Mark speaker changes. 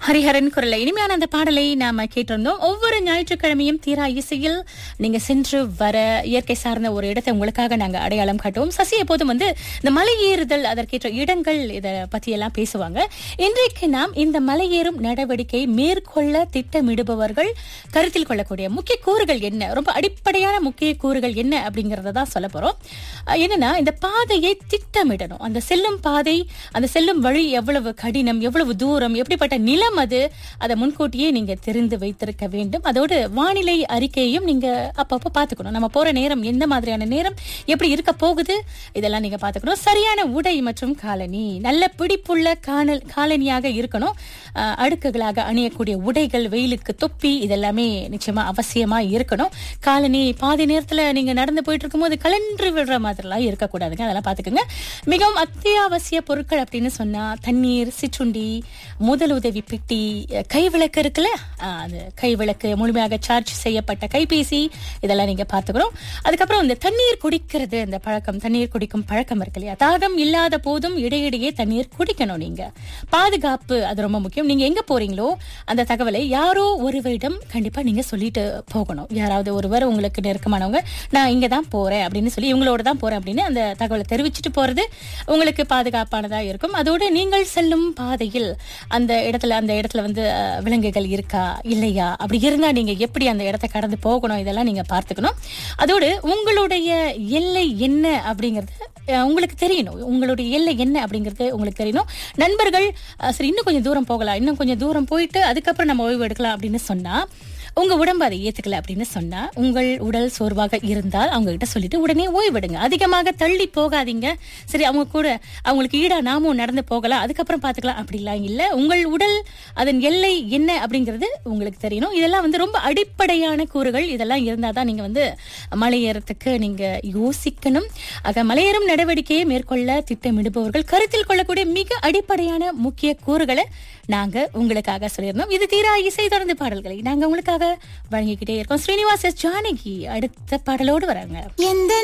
Speaker 1: ஹரிஹரன் குரலை இனிமையான அந்த பாடலை நாம கேட்டிருந்தோம் ஒவ்வொரு ஞாயிற்றுக்கிழமையும் தீரா இசையில் நீங்க சென்று வர இயற்கை சார்ந்த ஒரு இடத்தை உங்களுக்காக நாங்க அடையாளம் காட்டுவோம் சசி எப்போதும் வந்து இந்த மலை ஏறுதல் அதற்கேற்ற இடங்கள் இத பத்தி எல்லாம் பேசுவாங்க இன்றைக்கு நாம் இந்த மலையேறும் நடவடிக்கை மேற்கொள்ள திட்டமிடுபவர்கள் கருத்தில் கொள்ளக்கூடிய முக்கிய கூறுகள் என்ன ரொம்ப அடிப்படையான முக்கிய கூறுகள் என்ன அப்படிங்கறத தான் சொல்ல போறோம் அஹ் என்னன்னா இந்த பாதையை திட்டமிடணும் அந்த செல்லும் பாதை அந்த செல்லும் வழி எவ்வளவு கடினம் எவ்வளவு தூரம் எப்படிப்பட்ட நிலம் அது அதை முன்கூட்டியே நீங்க தெரிந்து வைத்திருக்க வேண்டும் அதோடு வானிலை அறிக்கையையும் நீங்க அப்பப்போ பார்த்துக்கணும் நம்ம போற நேரம் எந்த மாதிரியான நேரம் எப்படி இருக்க போகுது இதெல்லாம் நீங்க பார்த்துக்கணும் சரியான உடை மற்றும் காலனி நல்ல பிடிப்புள்ள காணல் காலனியாக இருக்கணும் அஹ் அடுக்குகளாக அணியக்கூடிய உடைகள் வெயிலுக்கு தொப்பி இதெல்லாமே நிச்சயமா அவசியமா இருக்கணும் காலனி பாதி நேரத்துல நீங்க நடந்து போயிட்டு இருக்கும்போது கலன்று விடுற மாதிரிலாம் இருக்கக்கூடாதுங்க அதெல்லாம் பாத்துக்கோங்க மிகவும் அத்தியாவசிய பொருட்கள் அப்படின்னு சொன்னா தண்ணீர் சிற்றுண்டி முதலுதவி பெட்டி அஹ் கைவிளக்கு இருக்குல்ல அஹ் அது கைவிளக்கு முழுமையாக சார்ஜ் செய்யப்பட்ட கைபேசி இதெல்லாம் நீங்க பாத்துக்கணும் அதுக்கப்புறம் இந்த தண்ணீர் குடிக்கிறது இந்த பழக்கம் தண்ணீர் குடிக்கும் பழக்கம் இருக்கு இல்லையா தாகம் இல்லாத போதும் இடையிடையே தண்ணீர் குடிக்கணும் நீங்க பாதுகாப்பு அது ரொம்ப முக்கியம் நீங்க எங்க போறீங்களோ அந்த தகவலை யாரோ ஒருவரிடம் கண்டிப்பா நீங்க சொல்லிட்டு போகணும் யாராவது ஒருவர் உங்களுக்கு நெருக்கமானவங்க நான் இங்க தான் போறேன் அப்படின்னு சொல்லி இவங்களோட தான் போறேன் அப்படின்னு அந்த தகவலை தெரிவிச்சுட்டு போறது உங்களுக்கு பாதுகாப்பானதா இருக்கும் அதோடு நீங்கள் செல்லும் பாதையில் அந்த இடத்துல அந்த இடத்துல வந்து அஹ், விலங்குகள் இருக்கா இல்லையா அப்படி இருந்தா நீங்க எப்படி அந்த இடத்தை கடந்து போகணும் இதெல்லாம் நீங்க பார்த்துக்கணும் அதோடு உங்களுடைய எல்லை என்ன அப்படிங்கிறது அஹ், உங்களுக்கு தெரியணும் உங்களுடைய எல்லை என்ன அப்படிங்கிறது உங்களுக்கு தெரியணும் நண்பர்கள் அஹ், சரி இன்னும் கொஞ்சம் தூரம் போகலாம் இன்னும் கொஞ்சம் தூரம் போயிட்டு அதுக்கப்புறம் நம்ம ஓய்வு எடுக்கலாம் அப்படின்னு சொன்னா உங்க உடம்பு அதை ஏத்துக்கல அப்படின்னு சொன்னா உங்கள் உடல் சோர்வாக இருந்தால் அவங்க கிட்ட சொல்லிட்டு உடனே ஓய்வெடுங்க அதிகமாக தள்ளி போகாதீங்க சரி அவங்க கூட அவங்களுக்கு ஈடா நாமும் நடந்து போகலாம் அதுக்கப்புறம் பாத்துக்கலாம் அப்படிலாம் இல்ல உங்கள் உடல் அதன் எல்லை என்ன அப்படிங்கிறது உங்களுக்கு தெரியணும் இதெல்லாம் வந்து ரொம்ப அடிப்படையான கூறுகள் இதெல்லாம் இருந்தாதான் நீங்க வந்து மலையேறத்துக்கு நீங்க யோசிக்கணும் ஆக மலையேறும் நடவடிக்கையை மேற்கொள்ள திட்டமிடுபவர்கள் கருத்தில் கொள்ளக்கூடிய மிக அடிப்படையான முக்கிய கூறுகளை நாங்க உங்களுக்காக சொல்லியிருந்தோம் இது தீரா இசை தொடர்ந்து பாடல்களை நாங்க உங்களுக்காக வழங்கிக்கிட்டே இருக்கோம் ஸ்ரீனிவாச ஜானகி அடுத்த பாடலோடு வராங்க
Speaker 2: எந்த